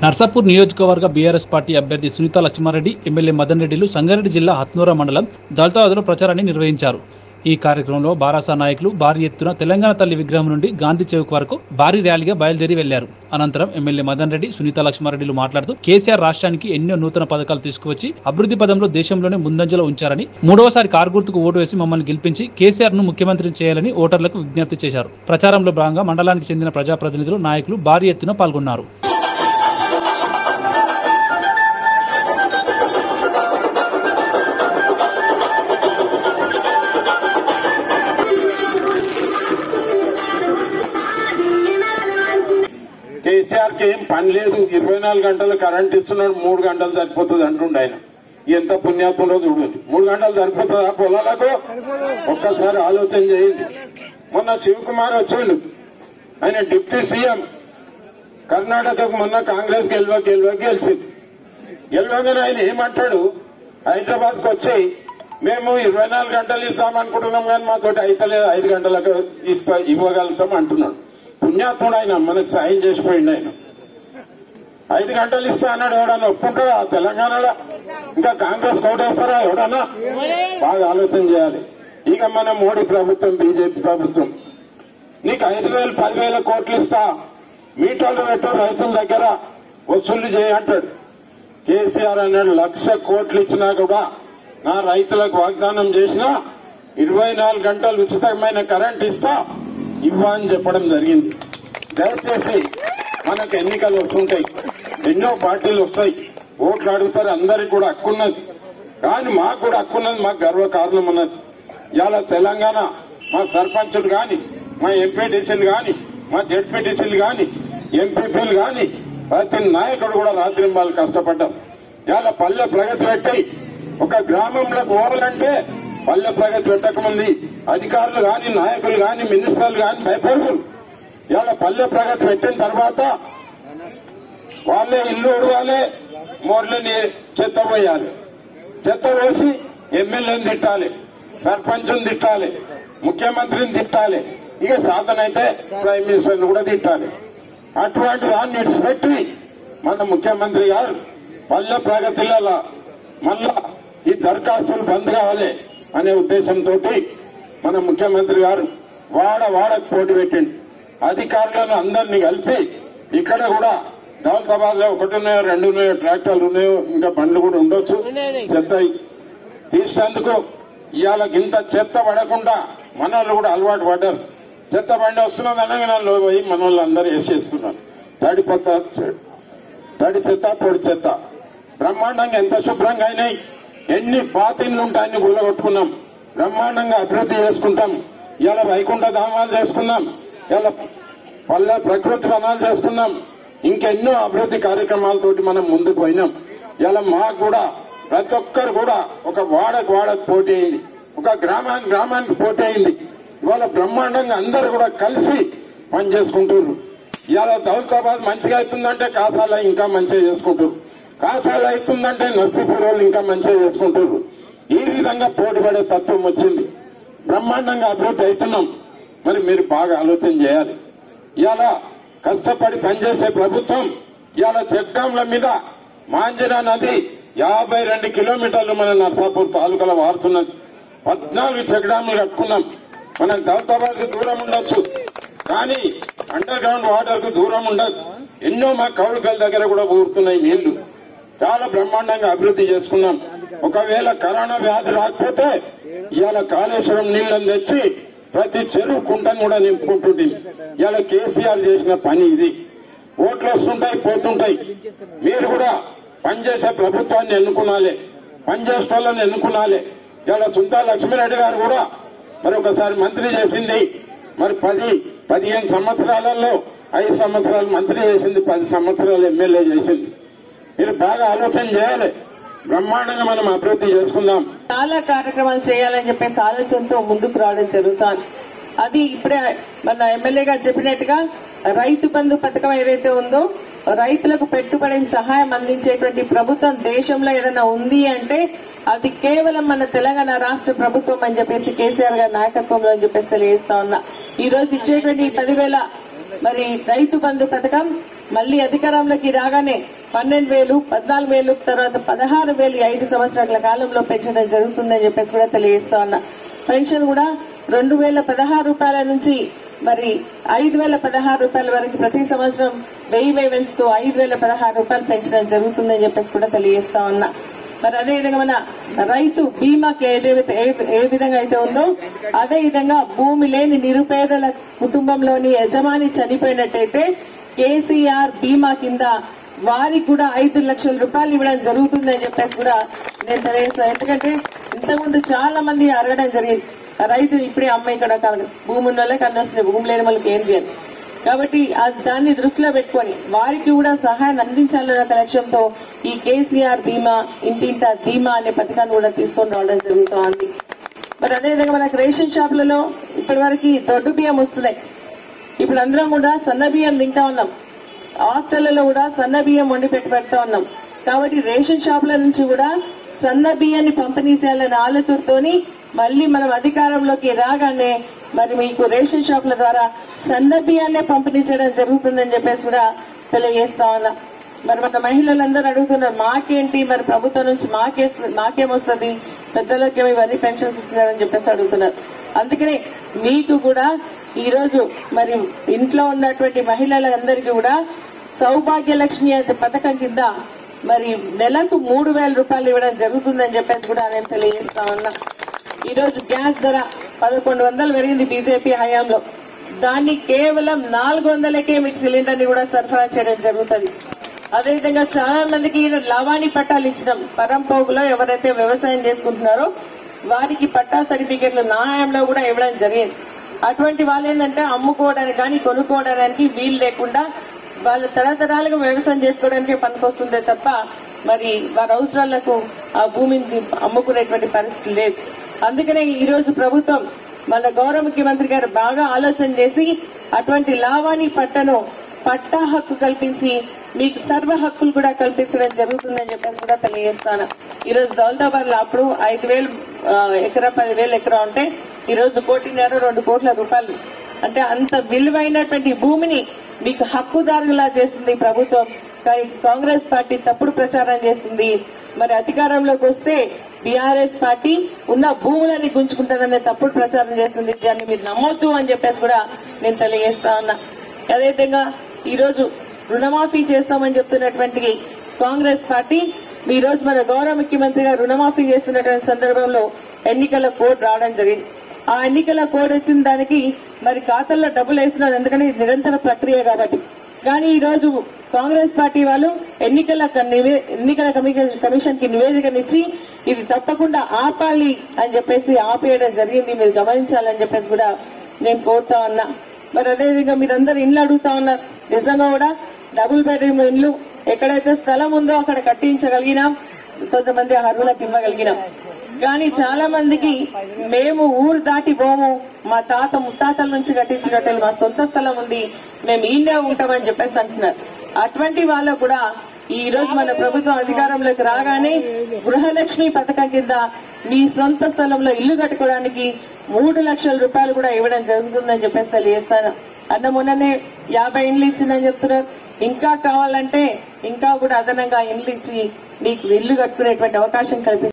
నర్సాపూర్ నియోజకవర్గ BRS party అభ్యర్థి Sunitha Lakshma Reddy MLA Madan రెడ్డిలు సంగారెడ్డి జిల్లా హత్నూర మండలం దళితాబాద్లో ప్రచారాన్ని నిర్వహించారు ఈ కార్యక్రమంలో బారాసా నాయకులు భారీ ఎత్తున తెలంగాణ తల్లి విగ్రహం నుండి గాంధీ చౌక్ వరకు భారీ ర్యాలీగా బయలుదేరి వెళ్లారు అనంతరం ఎమ్మెల్యే మదన్ రెడ్డి సునీత లక్ష్మారెడ్డిలు మాట్లాడుతూ కేసీఆర్ రాష్ట్రానికి ఎన్నో నూతన పథకాలు తీసుకువచ్చి అభివృద్ధి పదంలో దేశంలోనే ముందంజలో ఉంచారని మూడవసారి కారు గుర్తుకు ఓటు వేసి మమ్మల్ని గెలిపించి కేసీఆర్ ను ముఖ్యమంత్రిని చేయాలని ఓటర్లకు విజ్ఞప్తి చేశారు ప్రచారంలో భాగంగా మండలానికి చెందిన ప్రజాప్రతినిధులు నాయకులు భారీ ఎత్తున పాల్గొన్నారు కేసీఆర్ కి ఏం పని లేదు ఇరవై నాలుగు గంటలు కరెంట్ ఇస్తున్నాడు మూడు గంటలు సరిపోతుంది అంటుండే ఆయన ఎంత పుణ్యాత్మలో చూడండి మూడు గంటలు సరిపోతుందా పొలాలకు ఒక్కసారి ఆలోచన చేయండి మొన్న శివకుమార్ వచ్చిండు ఆయన డిప్యూటీ సీఎం కర్ణాటకకు మొన్న కాంగ్రెస్ గెలవ గెలవ గెలిచింది గెలవగానే ఆయన ఏమంటాడు హైదరాబాద్ కు వచ్చి మేము ఇరవై నాలుగు గంటలు ఇస్తామనుకుంటున్నాం కానీ మాతోటి అయితలేదు ఐదు గంటలకు ఇస్తా ఇవ్వగలుగుతాం అంటున్నాడు పుణ్యాత్ముడు ఆయన మనకు సాయం చేసిపోయింది ఆయన ఐదు గంటలు ఇస్తా అన్నాడు ఎవడన్నా ఒప్పుకుంటాడా ఆ తెలంగాణలో ఇంకా కాంగ్రెస్ కోటేస్తారా ఎవడన్నా బాగా ఆలోచన చేయాలి ఇక మన మోడీ ప్రభుత్వం బీజేపీ ప్రభుత్వం నీకు ఐదు వేలు పదివేల కోట్లు ఇస్తా మీటర్లు పెట్టు రైతుల దగ్గర వసూలు చేయంటాడు కేసీఆర్ అన్నాడు లక్ష కోట్లు ఇచ్చినా కూడా నా రైతులకు వాగ్దానం చేసినా ఇరవై నాలుగు గంటలు ఉచితమైన కరెంట్ ఇస్తా ఇవ్వ అని చెప్పడం జరిగింది దయచేసి మనకు ఎన్నికలు వస్తుంటాయి ఎన్నో పార్టీలు వస్తాయి ఓట్లు అడుగుతారు అందరికి కూడా హక్కున్నది కానీ మాకు కూడా హక్కున్నది మాకు గర్వ కారణం ఉన్నది ఇవాళ తెలంగాణ మా సర్పంచులు గాని మా ఎంపీటీసీలు గాని మా జెడ్పీటీసీలు గాని ఎంపీపీలు గాని ప్రతి నాయకుడు కూడా రాత్రి వాళ్ళు కష్టపడ్డారు ఇవాళ పల్లె ప్రగతి పెట్టి ఒక గ్రామంలో పోవాలంటే పల్లె ప్రగతి పెట్టకముంది అధికారులు గాని నాయకులు గాని మినిస్టర్లు గాని భయపడరు ఇవాళ పల్లె ప్రగతి పెట్టిన తర్వాత వాళ్ళే ఇల్లు ఉడవాలి మోర్లని చెత్త పోయాలి చెత్త పోసి ఎమ్మెల్యేని తిట్టాలి సర్పంచ్ని తిట్టాలి ముఖ్యమంత్రిని తిట్టాలి ఇక సాధన అయితే ప్రైమ్ మినిస్టర్ని కూడా తిట్టాలి అటువంటి దాన్ని విడిచిపెట్టి మన ముఖ్యమంత్రి గారు పల్లె ప్రగతిలో మళ్ళా ఈ దరఖాస్తులు బంద్ కావాలి అనే ఉద్దేశంతో మన ముఖ్యమంత్రి గారు వాడ వాడకు పోటీ పెట్టిండు అధికారులను అందరినీ కలిపి ఇక్కడ కూడా దౌలతాబాద్ లో ఒకటి ఉన్నాయో రెండు ఉన్నాయో ట్రాక్టర్లు ఉన్నాయో ఇంకా బండ్లు కూడా ఉండొచ్చు చెత్త తీసినందుకు ఇవాళ ఇంత చెత్త పడకుండా మన వాళ్ళు కూడా అలవాటు పడ్డారు చెత్త బండి వస్తున్నది అనగా పోయి మన వాళ్ళు అందరూ వేసేస్తున్నారు తడి కొత్త తడి చెత్త పొడి చెత్త బ్రహ్మాండంగా ఎంత శుభ్రంగా అయినాయి ఎన్ని పాతిళ్ళు ఉంటాయి అన్ని గుల్లగొట్టుకున్నాం బ్రహ్మాండంగా అభివృద్ధి చేసుకుంటాం ఇలా వైకుంఠ ధామాలు చేసుకున్నాం ఇలా పల్లె ప్రకృతి వనాలు చేసుకున్నాం ఇంకెన్నో అభివృద్ధి కార్యక్రమాలతోటి మనం ముందుకు పోయినాం ఇలా మాకు కూడా ప్రతి ఒక్కరు కూడా ఒక వాడకు వాడకు పోటీ అయింది ఒక గ్రామానికి గ్రామానికి పోటీ అయింది ఇవాళ బ్రహ్మాండంగా అందరూ కూడా కలిసి పని చేసుకుంటున్నారు ఇవాళ దౌలతాబాద్ మంచిగా అవుతుందంటే కాసాల ఇంకా మంచిగా చేసుకుంటారు కాసాల అవుతుందంటే నర్సీపూర్ వాళ్ళు ఇంకా మంచిగా చేసుకుంటారు ఈ విధంగా పోటీ పడే తత్వం వచ్చింది బ్రహ్మాండంగా అభివృద్ధి అవుతున్నాం మరి మీరు బాగా ఆలోచన చేయాలి ఇవాళ కష్టపడి పనిచేసే ప్రభుత్వం ఇవాళ చెక్ డ్యాంల మీద మాంజరా నది యాభై రెండు కిలోమీటర్లు మన నర్సాపూర్ తాలూకాలో వాడుతున్నది పద్నాలుగు చెక్ డ్యాంలు కట్టుకున్నాం మనం దౌతాబాద్ కు దూరం ఉండొచ్చు కానీ అండర్ గ్రౌండ్ వాటర్ కు దూరం ఉండదు ఎన్నో మా కౌలుకల దగ్గర కూడా ఊరుతున్నాయి నీళ్లు చాలా బ్రహ్మాండంగా అభివృద్ధి చేసుకున్నాం ఒకవేళ కరోనా వ్యాధి రాకపోతే ఇవాళ కాళేశ్వరం నీళ్లను తెచ్చి ప్రతి చెరువు కుంటను కూడా నింపుకుంటుంది ఇవాళ కేసీఆర్ చేసిన పని ఇది ఓట్లు వస్తుంటాయి పోతుంటాయి మీరు కూడా పనిచేసే ప్రభుత్వాన్ని ఎన్నుకునాలి పనిచేసే వాళ్ళని ఎన్నుకునాలి ఇవాళ సుంతా లక్ష్మీరెడ్డి గారు కూడా మరి ఒకసారి మంత్రి చేసింది మరి పది పదిహేను సంవత్సరాలలో ఐదు సంవత్సరాలు మంత్రి చేసింది పది సంవత్సరాలు ఎమ్మెల్యే చేసింది మీరు బాగా ఆలోచన చేయాలి బ్రహ్మాండంగా మనం అభివృద్ధి చేసుకుందాం చాలా కార్యక్రమాలు చేయాలని చెప్పేసి ఆలోచనతో ముందుకు రావడం జరుగుతుంది అది ఇప్పుడే మన ఎమ్మెల్యే గారు చెప్పినట్టుగా రైతు బంధు పథకం ఏదైతే ఉందో రైతులకు పెట్టుబడి సహాయం అందించేటువంటి ప్రభుత్వం దేశంలో ఏదైనా ఉంది అంటే అది కేవలం మన తెలంగాణ రాష్ట్ర ప్రభుత్వం అని చెప్పేసి కేసీఆర్ గారి నాయకత్వంలో అని చెప్పేసి తెలియజేస్తా ఉన్నా ఈ రోజు ఇచ్చేటువంటి ఈ పదివేల మరి రైతు బంధు పథకం మళ్ళీ అధికారంలోకి రాగానే పన్నెండు వేలు పద్నాలుగు వేలు తర్వాత పదహారు వేలు ఈ ఐదు సంవత్సరాల కాలంలో పెంచడం జరుగుతుందని చెప్పేసి కూడా తెలియజేస్తా ఉన్నా పెన్షన్ కూడా రెండు వేల పదహారు రూపాయల నుంచి మరి ఐదు వేల పదహారు రూపాయల వరకు ప్రతి సంవత్సరం వెయ్యి వెయ్యి పెంచుతూ ఐదు వేల పదహారు రూపాయలు పెంచడం జరుగుతుందని చెప్పేసి కూడా తెలియజేస్తా ఉన్నా మరి అదే విధంగా మన రైతు బీమాకి ఏదైతే ఏ- ఏ విధంగా అయితే ఉందో అదే విధంగా భూమి లేని నిరుపేదల కుటుంబంలోని యజమాని చనిపోయినట్టయితే కేసీఆర్ బీమా కింద వారికి కూడా ఐదు లక్షల రూపాయలు ఇవ్వడం జరుగుతుందని చెప్పేసి కూడా నేను తెలియజేస్తాను ఎందుకంటే ఇంతకుముందు చాలా మంది అడగడం జరిగింది రైతు ఇప్పుడే అమ్మాయి ఇక్కడ కాదు భూమి ఉన్న వాళ్ళకి అన్ని వస్తున్నాయి భూమి లేని వాళ్ళకి ఏంటి అని కాబట్టి ఆ దాన్ని దృష్టిలో పెట్టుకొని వారికి కూడా సహాయాన్ని అందించాలన్న ఒక లక్ష్యంతో ఈ కేసీఆర్ బీమా ఇంటింటా బీమా అనే పథకాన్ని కూడా తీసుకొని రావడం జరుగుతోంది మరి అదేవిధంగా మనకు రేషన్ షాపులలో ఇప్పటి వరకు దొడ్డు బియ్యం వస్తున్నాయి ఇప్పుడు అందరం కూడా సన్న బియ్యం తింటా ఉన్నాం హాస్టళ్లలో కూడా సన్న బియ్యం వండి పెట్టి పెడతా ఉన్నాం కాబట్టి రేషన్ షాపుల నుంచి కూడా సన్న బియ్యాన్ని పంపిణీ చేయాలనే ఆలోచనతోని మళ్ళీ మనం అధికారంలోకి రాగానే మరి మీకు రేషన్ షాపుల ద్వారా సన్న బియ్యాన్నే పంపిణీ చేయడం జరుగుతుందని చెప్పేసి కూడా తెలియజేస్తా ఉన్నా మరి మన మహిళలందరూ అడుగుతున్నారు మాకేంటి మరి ప్రభుత్వం నుంచి మాకే మాకేమొస్తుంది పెద్దలకేమో ఇవన్నీ పెన్షన్స్ ఇస్తున్నారని చెప్పేసి అడుగుతున్నారు అందుకనే మీకు కూడా ఈ రోజు మరి ఇంట్లో ఉన్నటువంటి మహిళలందరికీ కూడా సౌభాగ్య లక్ష్మి అనే పథకం కింద మరి నెలకు మూడు వేల రూపాయలు ఇవ్వడం జరుగుతుందని చెప్పేసి కూడా నేను తెలియజేస్తా ఉన్నా ఈ రోజు గ్యాస్ ధర పదకొండు వందలు పెరిగింది బీజేపీ హయాంలో దాన్ని కేవలం నాలుగు వందలకే మీకు సిలిండర్ ని కూడా సరఫరా చేయడం జరుగుతుంది అదేవిధంగా చాలా మందికి లవాణి పట్టాలు ఇచ్చినాం పరంపోగులో ఎవరైతే వ్యవసాయం చేసుకుంటున్నారో వారికి పట్టా సర్టిఫికెట్లు నా హయాంలో కూడా ఇవ్వడం జరిగింది అటువంటి వాళ్ళు ఏంటంటే అమ్ముకోవడానికి కానీ కొనుక్కోవడానికి వీలు లేకుండా వాళ్ళు తరతరాలుగా వ్యవసాయం చేసుకోవడానికి పనికొస్తుందే తప్ప మరి వారి అవసరాలకు ఆ భూమిని అమ్ముకునేటువంటి పరిస్థితి లేదు అందుకనే ఈ రోజు ప్రభుత్వం మన గౌరవ ముఖ్యమంత్రి గారు బాగా ఆలోచన చేసి అటువంటి లావాణి పట్టను పట్టా హక్కు కల్పించి మీకు సర్వ హక్కులు కూడా కల్పించడం జరుగుతుందని చెప్పేసి కూడా తెలియజేస్తాను ఈ రోజు దౌలతాబాద్ లో అప్పుడు ఐదు వేలు ఆ, ఎకరా పది వేలు ఎకరా ఉంటే ఈ రోజు కోటిన్నర రెండు కోట్ల రూపాయలు అంటే అంత విలువైనటువంటి భూమిని మీకు హక్కుదారులా చేస్తుంది ఈ ప్రభుత్వం కానీ కాంగ్రెస్ పార్టీ తప్పుడు ప్రచారం చేస్తుంది మరి అధికారంలోకి వస్తే బీఆర్ఎస్ పార్టీ ఉన్న భూములని గుంజుకుంటుందనే తప్పుడు ప్రచారం చేస్తుంది దాన్ని మీరు నమ్మొద్దు అని చెప్పేసి కూడా నేను తెలియజేస్తా ఉన్నా అదేవిధంగా ఈ రోజు రుణమాఫీ చేస్తామని చెప్తున్నటువంటి కాంగ్రెస్ పార్టీ ఈ రోజు మన గౌరవ ముఖ్యమంత్రి గారు రుణమాఫీ చేస్తున్నటువంటి సందర్భంలో ఎన్నికల కోడ్ రావడం జరిగింది ఆ ఎన్నికల కోడ్ వచ్చిన దానికి మరి ఖాతాల్లో డబ్బులు వేస్తున్నారు ఎందుకంటే ఇది నిరంతర ప్రక్రియ కాబట్టి కానీ ఈ రోజు కాంగ్రెస్ పార్టీ వాళ్ళు ఎన్నికల క- నివే- ఎన్నికల కమిషన్- కమిషన్ కి నివేదికనిచ్చి ఇది తప్పకుండా ఆపాలి అని చెప్పేసి ఆపేయడం జరిగింది మీరు గమనించాలని చెప్పేసి కూడా నేను కోరుతా ఉన్నా మరి అదేవిధంగా మీరందరూ ఇండ్లు అడుగుతా ఉన్నారు నిజంగా కూడా డబుల్ బెడ్రూమ్ ఇండ్లు ఎక్కడైతే స్థలం ఉందో అక్కడ కట్టించగలిగినాం కొంతమంది అర్హులకు ఇవ్వగలిగినాం కానీ చాలా మందికి మేము ఊరు దాటి పోము మా తాత ముత్తాతల నుంచి కట్టించినట్టు మా సొంత స్థలం ఉంది మేము ఈయనే ఉంటామని చెప్పేసి అంటున్నారు అటువంటి వాళ్ళకు కూడా ఈ రోజు మన ప్రభుత్వం అధికారంలోకి రాగానే గృహలక్ష్మి పథకం కింద మీ సొంత స్థలంలో ఇల్లు కట్టుకోవడానికి మూడు లక్షల రూపాయలు కూడా ఇవ్వడం జరుగుతుందని చెప్పేసి తెలియజేస్తాను అన్న మొన్ననే యాభై ఇండ్లు ఇచ్చిందని చెప్తున్నారు ఇంకా కావాలంటే ఇంకా కూడా అదనంగా ఇండ్లు ఇచ్చి మీకు ఇల్లు కట్టుకునేటువంటి అవకాశం కల్పి